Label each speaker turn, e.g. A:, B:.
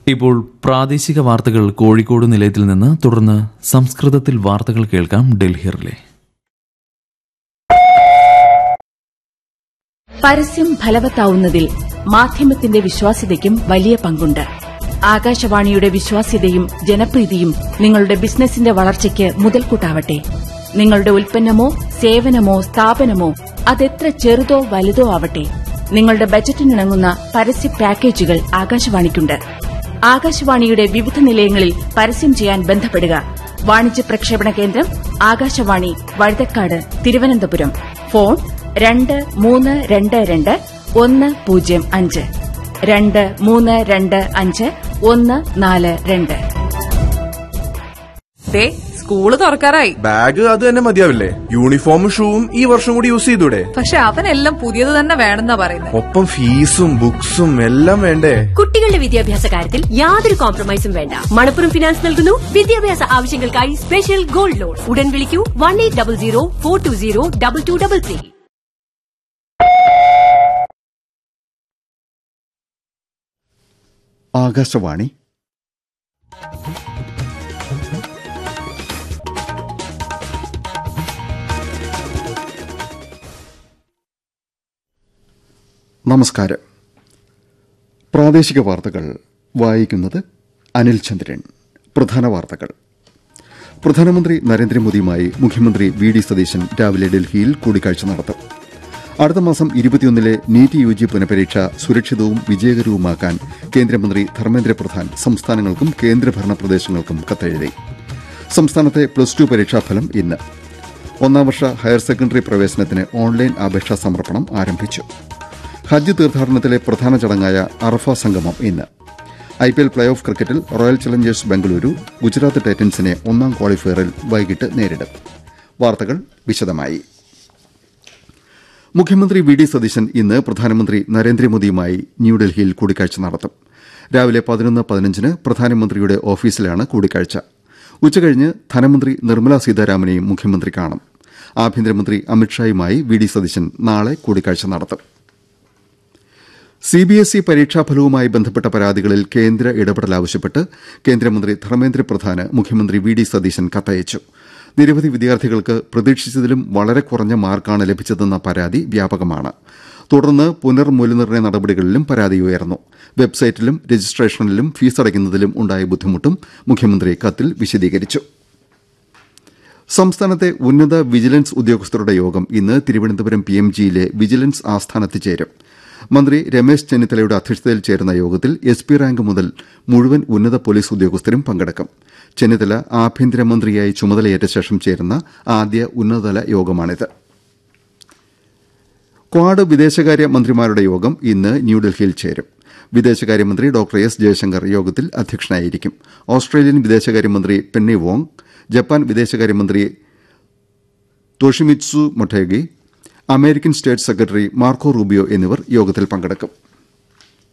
A: ഇപ്പോൾ പ്രാദേശിക വാർത്തകൾ കോഴിക്കോട് നിലയത്തിൽ നിന്ന് തുടർന്ന് സംസ്കൃതത്തിൽ വാർത്തകൾ കേൾക്കാം ഡൽഹിയിലെ
B: പരസ്യം ഫലവത്താവുന്നതിൽ മാധ്യമത്തിന്റെ വിശ്വാസ്യതയ്ക്കും വലിയ പങ്കുണ്ട് ആകാശവാണിയുടെ വിശ്വാസ്യതയും ജനപ്രീതിയും നിങ്ങളുടെ ബിസിനസിന്റെ വളർച്ചയ്ക്ക് മുതൽക്കൂട്ടാവട്ടെ നിങ്ങളുടെ ഉൽപ്പന്നമോ സേവനമോ സ്ഥാപനമോ അതെത്ര ചെറുതോ വലുതോ ആവട്ടെ നിങ്ങളുടെ ബജറ്റിനിണങ്ങുന്ന പരസ്യ പാക്കേജുകൾ ആകാശവാണിക്കുണ്ട് ആകാശവാണിയുടെ വിവിധ നിലയങ്ങളിൽ പരസ്യം ചെയ്യാൻ ബന്ധപ്പെടുക വാണിജ്യ പ്രക്ഷേപണ കേന്ദ്രം ആകാശവാണി വഴുതക്കാട് തിരുവനന്തപുരം ഫോൺ രണ്ട് മൂന്ന് രണ്ട് രണ്ട് ഒന്ന് പൂജ്യം അഞ്ച് രണ്ട് മൂന്ന് രണ്ട് അഞ്ച് ഒന്ന് നാല് രണ്ട്
C: ദേ സ്കൂള് തുറക്കാറായി
D: ബാഗ് അത് തന്നെ മതിയാവില്ലേ യൂണിഫോമും ഷൂവും ഈ വർഷം കൂടി യൂസ് ചെയ്തൂടെ
C: പക്ഷെ അവനെല്ലാം പുതിയത് തന്നെ വേണമെന്നാ പറയുന്നത്
D: ഒപ്പം ഫീസും ബുക്സും എല്ലാം വേണ്ടേ
E: കുട്ടികളുടെ വിദ്യാഭ്യാസ കാര്യത്തിൽ യാതൊരു കോംപ്രമൈസും വേണ്ട മണപ്പുറം ഫിനാൻസ് നൽകുന്നു വിദ്യാഭ്യാസ ആവശ്യങ്ങൾക്കായി സ്പെഷ്യൽ ഗോൾഡ് ലോൺ ഉടൻ വിളിക്കൂ one eight double zero four two zero double two double three
F: Akashvani നമസ്കാരം പ്രാദേശിക വാർത്തകൾ വായിക്കുന്നത് അനിൽ ചന്ദ്രൻ പ്രധാന വാർത്തകൾ പ്രധാനമന്ത്രി നരേന്ദ്രമോദിയുമായി മുഖ്യമന്ത്രി വി ഡി സതീശൻ രാവിലെ ഡൽഹിയിൽ കൂടിക്കാഴ്ച നടത്തും അടുത്ത മാസം ഇരുപത്തിയൊന്നിലെ നീറ്റ് യു ജി പുനഃപരീക്ഷ സുരക്ഷിതവും വിജയകരവുമാക്കാൻ കേന്ദ്രമന്ത്രി ധർമ്മേന്ദ്ര പ്രധാൻ സംസ്ഥാനങ്ങൾക്കും കേന്ദ്രഭരണ പ്രദേശങ്ങൾക്കും കത്തെഴുതി സംസ്ഥാനത്തെ പ്ലസ് ടു പരീക്ഷാഫലം ഇന്ന് ഒന്നാം വർഷ ഹയർ സെക്കൻഡറി പ്രവേശനത്തിന് ഓൺലൈൻ അപേക്ഷാ സമർപ്പണം ആരംഭിച്ചു ഹജ്ജ് തീർത്ഥാടനത്തിലെ പ്രധാന ചടങ്ങായ അറഫ സംഗമം ഇന്ന് I P L play off ക്രിക്കറ്റിൽ റോയൽ ചലഞ്ചേഴ്സ് ബംഗളൂരു ഗുജറാത്ത് ടൈറ്റൻസിനെ ഒന്നാം ക്വാളിഫയറിൽ വൈകിട്ട് നേരിടും വാർത്തകൾ വിശദമായി മുഖ്യമന്ത്രി വി ഡി സതീശൻ ഇന്ന് പ്രധാനമന്ത്രി നരേന്ദ്രമോദിയുമായി ന്യൂഡൽഹിയിൽ കൂടിക്കാഴ്ച നടത്തും രാവിലെ പതിനൊന്ന് പതിനഞ്ചിന് പ്രധാനമന്ത്രിയുടെ ഓഫീസിലാണ് കൂടിക്കാഴ്ച ഉച്ചകഴിഞ്ഞ് ധനമന്ത്രി നിർമ്മലാ സീതാരാമനെയും മുഖ്യമന്ത്രി കാണും ആഭ്യന്തരമന്ത്രി അമിത്ഷായുമായി വി ഡി സതീശൻ നാളെ കൂടിക്കാഴ്ച നടത്തും സിബിഎസ്ഇ പരീക്ഷാഫലവുമായി ബന്ധപ്പെട്ട പരാതികളിൽ കേന്ദ്ര ഇടപെടൽ ആവശ്യപ്പെട്ട് കേന്ദ്രമന്ത്രി ധർമ്മേന്ദ്ര പ്രധാന് മുഖ്യമന്ത്രി വി ഡി സതീശൻ കത്തയച്ചു നിരവധി വിദ്യാർത്ഥികൾക്ക് പ്രതീക്ഷിച്ചതിലും വളരെ കുറഞ്ഞ മാർക്കാണ് ലഭിച്ചതെന്ന പരാതി വ്യാപകമാണ് തുടർന്ന് പുനർമൂല്യനിർണ്ണയ നടപടികളിലും പരാതി ഉയർന്നു വെബ്സൈറ്റിലും രജിസ്ട്രേഷനിലും ഫീസ് അടയ്ക്കുന്നതിലും ഉണ്ടായ ബുദ്ധിമുട്ടും മുഖ്യമന്ത്രി കത്തിൽ വിശദീകരിച്ചു സംസ്ഥാനത്തെ ഉന്നത വിജിലൻസ് ഉദ്യോഗസ്ഥരുടെ യോഗം ഇന്ന് തിരുവനന്തപുരം പി എം ജിയിലെ വിജിലൻസ് ആസ്ഥാനത്ത് ചേരും മന്ത്രി രമേശ് ചെന്നിത്തലയുടെ അധ്യക്ഷതയിൽ ചേരുന്ന യോഗത്തിൽ എസ് പി റാങ്ക് മുതൽ മുഴുവൻ ഉന്നത പോലീസ് ഉദ്യോഗസ്ഥരും പങ്കെടുക്കും ചെന്നിത്തല ആഭ്യന്തരമന്ത്രിയായി ചുമതലയേറ്റ ശേഷം ചേരുന്ന ആദ്യ ഉന്നതതല യോഗമാണിത് ക്വാഡ് വിദേശകാര്യ മന്ത്രിമാരുടെ യോഗം ഇന്ന് ന്യൂഡൽഹിയിൽ ചേരും വിദേശകാര്യമന്ത്രി ഡോക്ടർ എസ് ജയശങ്കർ യോഗത്തിൽ അധ്യക്ഷനായിരിക്കും ഓസ്ട്രേലിയൻ വിദേശകാര്യമന്ത്രി പെന്നി വോങ് ജപ്പാൻ വിദേശകാര്യമന്ത്രി Toshimitsu Motegi American state secretary Marco Rubio എന്നിവർ യോഗത്തിൽ പങ്കെടുക്കും